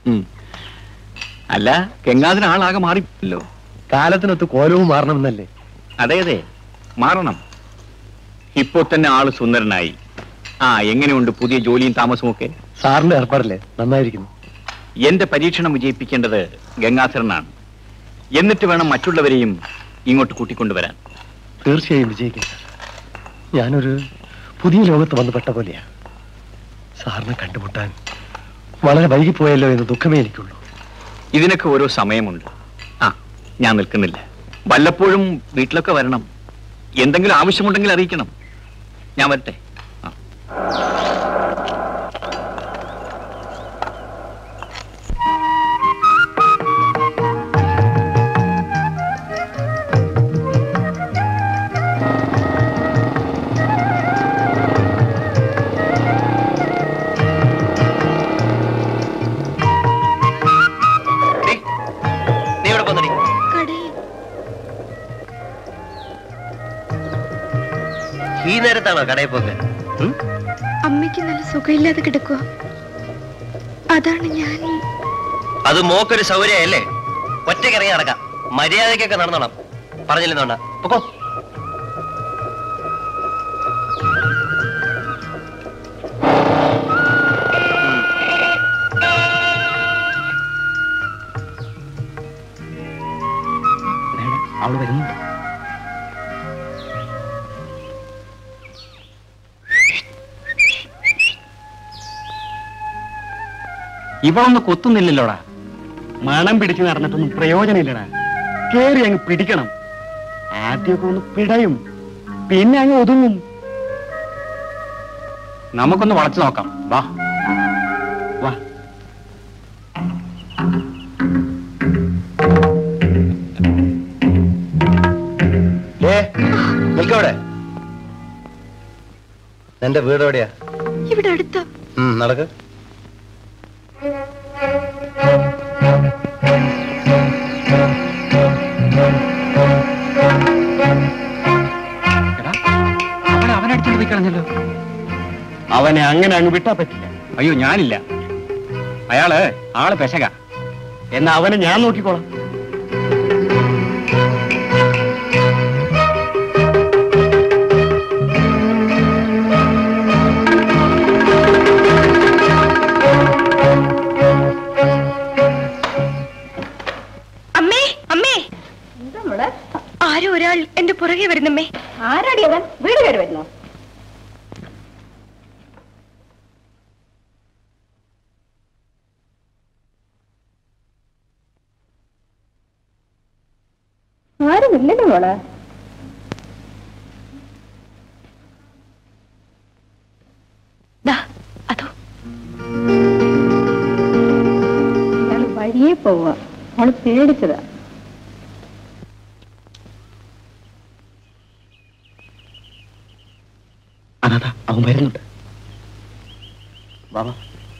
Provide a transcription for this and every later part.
ഉം. അല്ല ഗംഗാധരൻ ആളാകെ മാറിയല്ലോ കാലത്തിനൊത്ത് കോലവും മാറണമെന്നല്ലേ അതെ അതെ മാറണം ഇപ്പോ തന്നെ ആള് സുന്ദരനായി ആ എങ്ങനെയുണ്ട് പുതിയ ജോലിയും താമസവും ഒക്കെ സാറിന്റെ ഏർപ്പാടല്ലേ നന്നായിരിക്കുന്നു എന്റെ പരീക്ഷണം വിജയിപ്പിക്കേണ്ടത് ഗംഗാധരനാണ് എന്നിട്ട് വേണം മറ്റുള്ളവരെയും ഇങ്ങോട്ട് കൂട്ടിക്കൊണ്ടുവരാൻ തീർച്ചയായും വിജയിക്കും സാർ ഞാനൊരു പുതിയ ലോകത്ത് വന്ന് പെട്ട പോലെയാ സാറിനെ കണ്ടുമുട്ടാൻ വളരെ വൈകിപ്പോയല്ലോ എന്ന് ദുഃഖമേ എനിക്കുള്ളൂ ഇതിനൊക്കെ ഓരോ സമയമുണ്ട് ആ ഞാൻ നിൽക്കുന്നില്ല വല്ലപ്പോഴും വീട്ടിലൊക്കെ വരണം എന്തെങ്കിലും ആവശ്യമുണ്ടെങ്കിൽ അറിയിക്കണം ഞാൻ വരട്ടെ ആ നീ ഇവിടെ പോന്നടി കടയിൽ ഈ നേരത്താണോ കടയിൽ പോക്ക് ഉം? അമ്മയ്ക്ക് നല്ല സുഖമില്ലാതെ കിടക്കുക അതാണ് ഞാൻ അത് മോക്കൊരു സൗകര്യമല്ലേ ഒറ്റയ്ക്ക് ഇറങ്ങി നടക്കാം മര്യാദയ്ക്കൊക്കെ നടന്നോണം പറഞ്ഞില്ലെന്നോണ്ട പൊക്കോ അവള് വരുന്നു ഇവളൊന്ന് കൊത്തുന്നില്ലല്ലോടാ മണം പിടിച്ച് നടന്നിട്ടൊന്നും പ്രയോജനമില്ലടാ കേറി അങ്ങ് പിടിക്കണം ആദ്യമൊക്കെ ഒന്ന് പിടയും പിന്നെ അങ്ങ് ഒതുങ്ങും നമുക്കൊന്ന് വളച്ചു നോക്കാം വാ വാ ഏ നിൽക്കവിടെ എന്റെ വീട് എവിടെയാ ഇവിടെ അടുത്ത ഉം, നടക്ക് അവനെ അവനടിച്ചോണ്ട് പോയി കളഞ്ഞല്ലോ അവനെ അങ്ങനെ അങ്ങ് വിട്ടാ പറ്റില്ല അയ്യോ ഞാനില്ല അയാള് ആള് പെശക എന്നാ അവനെ ഞാൻ നോക്കിക്കോളാം അമ്മേ അമ്മേ ആരോ ഒരാൾ എന്റെ പുറകെ വരുന്നമ്മേ ആരാടി അവൻ വീട് കയറി വരുന്നു ആരുമില്ലല്ലോ മോളെ ദാ അതോ അയാൾ വഴിയെ പോവുക അവള് പേടിച്ചതാ അതാ അവൻ വരുന്നുണ്ട് വാ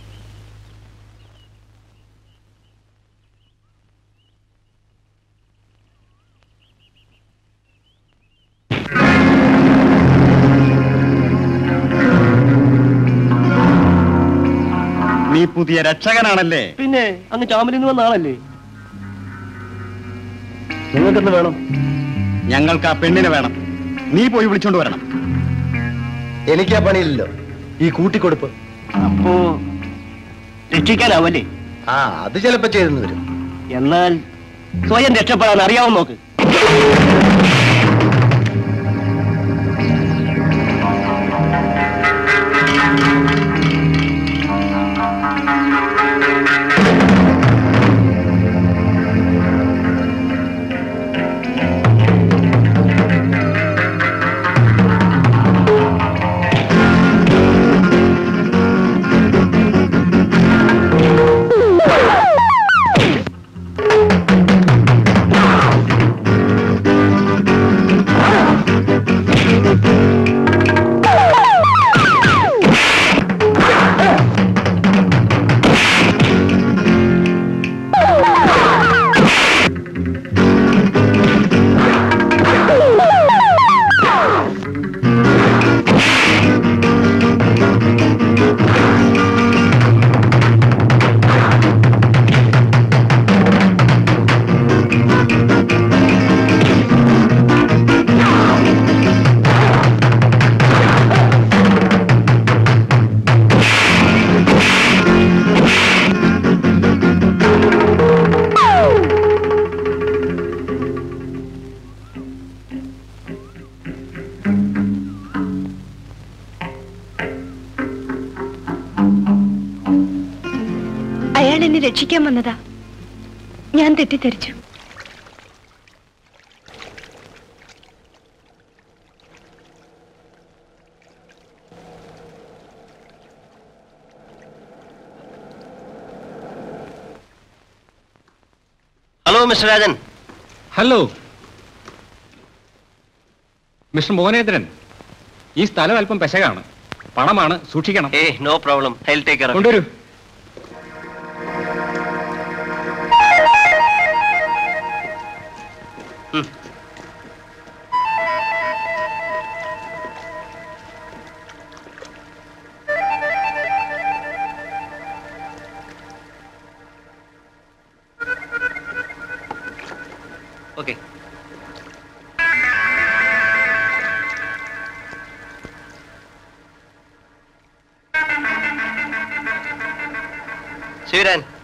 നീ പുതിയ രക്ഷകനാണല്ലേ പിന്നെ അങ്ങ് ചാമ്പലിൽ നിന്ന് വന്ന ആളല്ലേ നിങ്ങൾക്കെന്ന് വേണം ഞങ്ങൾക്ക് ആ പെണ്ണിനെ വേണം നീ പോയി വിളിച്ചോണ്ട് വരണം എനിക്ക് ആ പണിയില്ലല്ലോ ഈ കൂട്ടിക്കൊടുപ്പ് അപ്പോ രക്ഷിക്കാനാവല്ലേ ആ അത് ചിലപ്പോ ചെയ്തെന്ന് വരും എന്നാൽ സ്വയം രക്ഷപ്പെടാൻ അറിയാവും നോക്ക് ആ അയാൾ എന്നെ രക്ഷിക്കാൻ വന്നതാ ഞാൻ തെറ്റിദ്ധരിച്ചു hello mister Rajan hello mister Mohanendran ഈ സ്ഥലം അല്പം പെശകാണ് പണമാണ് സൂക്ഷിക്കണം ഏ no problem I take care കൊണ്ടുവരൂ ഓക്കെ ശിവരാൻ